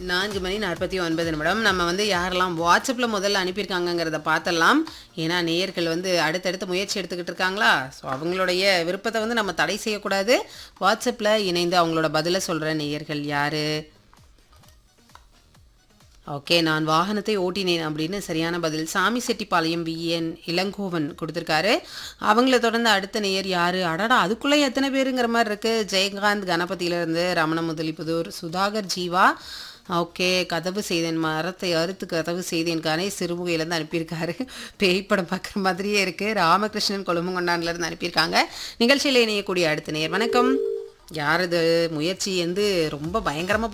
நான்கு மணி நாற்பத்தி ஒன்பது நிமிடம் நம்ம வந்து யாரெல்லாம் வாட்ஸ்அப்பில் முதல்ல அனுப்பியிருக்காங்கங்கிறத பார்த்தலாம் ஏன்னா நேயர்கள் வந்து அடுத்தடுத்து முயற்சி எடுத்துக்கிட்டு இருக்காங்களா ஸோ அவங்களுடைய விருப்பத்தை வந்து நம்ம தடை செய்யக்கூடாது வாட்ஸ்அப்பில் இணைந்து அவங்களோட பதிலை சொல்கிற நேயர்கள் யார் ஓகே நான் வாகனத்தை ஓட்டினேன் அப்படின்னு சரியான பதில் சாமி செட்டிப்பாளையம் விஎன் இளங்கோவன் கொடுத்துருக்காரு அவங்கள தொடர்ந்து அடுத்த நேயர் யார் அடடா அதுக்குள்ளே எத்தனை பேருங்கிற மாதிரி இருக்குது ஜெயகாந்த் கணபதியிலேருந்து ரமண முதலிப்புதூர் சுதாகர் ஜீவா ஓகே கதவு செய்தேன் மரத்தை அறுத்து கதவு செய்தேன்கானே சிறுமுகையிலேருந்து அனுப்பியிருக்காரு பேய் படம் பார்க்குற மாதிரியே இருக்குது ராமகிருஷ்ணன் கொழும்புங்கொண்டான்லேருந்து அனுப்பியிருக்காங்க நிகழ்ச்சியில் இணையக்கூடிய அடுத்த நேயர் வணக்கம் யார் இது முயற்சி வந்து ரொம்ப பயங்கரமாக